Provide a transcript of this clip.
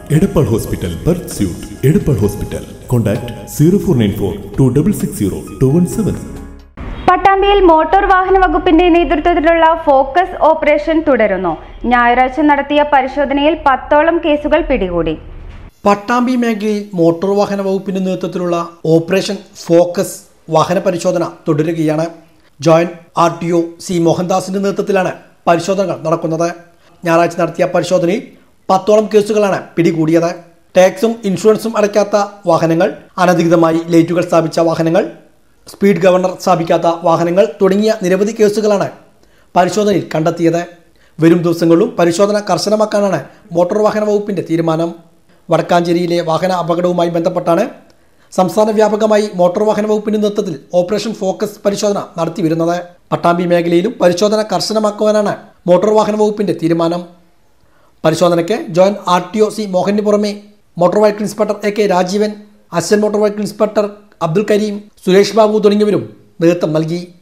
Edappal hospital birth suite Edappal hospital contact zero four nine four two double six zero two one seven പട്ടാമ്പിയിൽ motor വാഹന വകുപ്പിന്റെ നേതൃത്വത്തിലുള്ള focus operation തുടരുന്നു ഞായറാഴ്ച നടത്തിയ പരിശോധനയിൽ പത്തോളം കേസുകൾ പിടികൂടി പട്ടാമ്പി മേഖലയിൽ മോട്ടോർ വാഹന വകുപ്പിന്റെ നേതൃത്വത്തിലുള്ള ഓപ്പറേഷൻ ഫോക്കസ് വാഹന പരിശോധന തുടരുകയാണ് joint R T O C മോഹൻദാസിന്റെ നേതൃത്വത്തിലാണ് പരിശോധനകൾ നടക്കുന്നത് ഞായറാഴ്ച നടത്തിയ പരിശോധനയിൽ പത്തോളം കേസുകളാണ് പിടികൂടിയത് ടാക്സും ഇൻഷുറൻസും അടയ്ക്കാത്ത വാഹനങ്ങൾ അനധികൃതമായി ലൈറ്റുകൾ സ്ഥാപിച്ച വാഹനങ്ങൾ സ്പീഡ് ഗവർണർ സ്ഥാപിക്കാത്ത വാഹനങ്ങൾ തുടങ്ങിയ നിരവധി കേസുകളാണ് പരിശോധനയിൽ കണ്ടെത്തിയത് വരും ദിവസങ്ങളിലും പരിശോധന കർശനമാക്കാനാണ് മോട്ടോർ വാഹന വകുപ്പിന്റെ തീരുമാനം വടക്കാഞ്ചേരിയിലെ വാഹന അപകടവുമായി ബന്ധപ്പെട്ടാണ് സംസ്ഥാന വ്യാപകമായി മോട്ടോർ വാഹന വകുപ്പിന്റെ നേതൃത്വത്തിൽ ഓപ്പറേഷൻ ഫോക്കസ് പരിശോധന നടത്തി വരുന്നത് പട്ടാമ്പി മേഖലയിലും പരിശോധന കർശനമാക്കുവാനാണ് മോട്ടോർ വാഹന വകുപ്പിന്റെ തീരുമാനം പരിശോധനയ്ക്ക് joint R T O C മോഹന് പുറമെ motor vehicle inspector A K Rajeevan assistant motor vehicle inspector Abdul Kareem Suresh Babu തുടങ്ങിയവരും നേതൃത്വം നൽകി